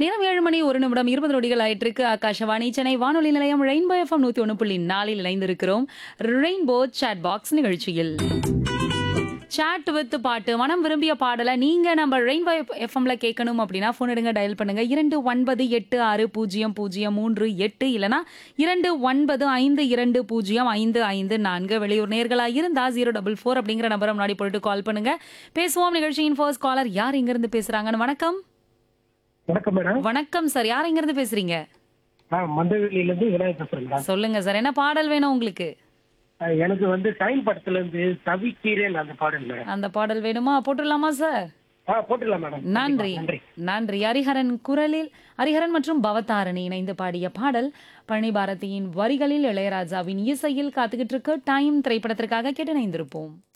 நேரம் ஏழு மணி ஒரு நிமிடம் இருபது நொடிகள் ஆயிட்டிருக்கு ஆகாஷவாணி சென்னை வானொலி நிலையம் ரெயின்போ எஃப்எம் நூத்தி ஒன்று புள்ளி நாலில் இணைந்திருக்கிறோம் ரெயின்போ சாட் பாக்ஸ் நிகழ்ச்சியில் சாட் வித் பாட்டு மனம் விரும்பிய பாடலை நீங்க நம்ம ரெயின்போ எஃப்எம்ல கேட்கணும் அப்படின்னா ஃபோன் எடுங்க டயல் பண்ணுங்க இரண்டு ஒன்பது எட்டு ஆறு பூஜ்ஜியம் பூஜ்ஜியம் மூன்று எட்டு இல்லனா இரண்டு ஒன்பது ஐந்து இரண்டு பூஜ்ஜியம் ஐந்து ஐந்து நான்கு வெளியூர் நேர்களா இருந்தா ஜீரோ டபுள் ஃபோர் அப்படிங்கிற நம்பரை முன்னாடி போட்டு கால் பண்ணுங்க பேசுவோம் நிகழ்ச்சியின் ஃபர்ஸ்ட் காலர் யார் இங்க இருந்து பேசுறாங்கன்னு வணக்கம் வணக்கம் மேடம் வணக்கம் சார் யார் இங்க இருந்து பேசுறீங்க நான் மந்தவெளியில இருந்து விநாயகர் பேசுறேன் மேடம் சொல்லுங்க சார் என்ன பாடல் வேணும் உங்களுக்கு அஹ் எனக்கு வந்து டைம் படத்துல இருந்து தவிக்கிறேன் அந்த பாடல் மேடம் அந்த பாடல் வேணுமா போட்டுடலாமா சார் ஆ போட்டுடலாம் மேடம் நன்றி நன்றி நன்றி ஹரிஹரன் குரலில் ஹரிஹரன் மற்றும் பவதாரணி இணைந்து பாடிய பாடல் பழனி பாரதியின் வரிகளில் இளையராஜாவின் இசையில் காத்துக்கிட்டு இருக்க டைம் திரைப்படத்திற்காக கேட்டு இணைந்திருப்போம்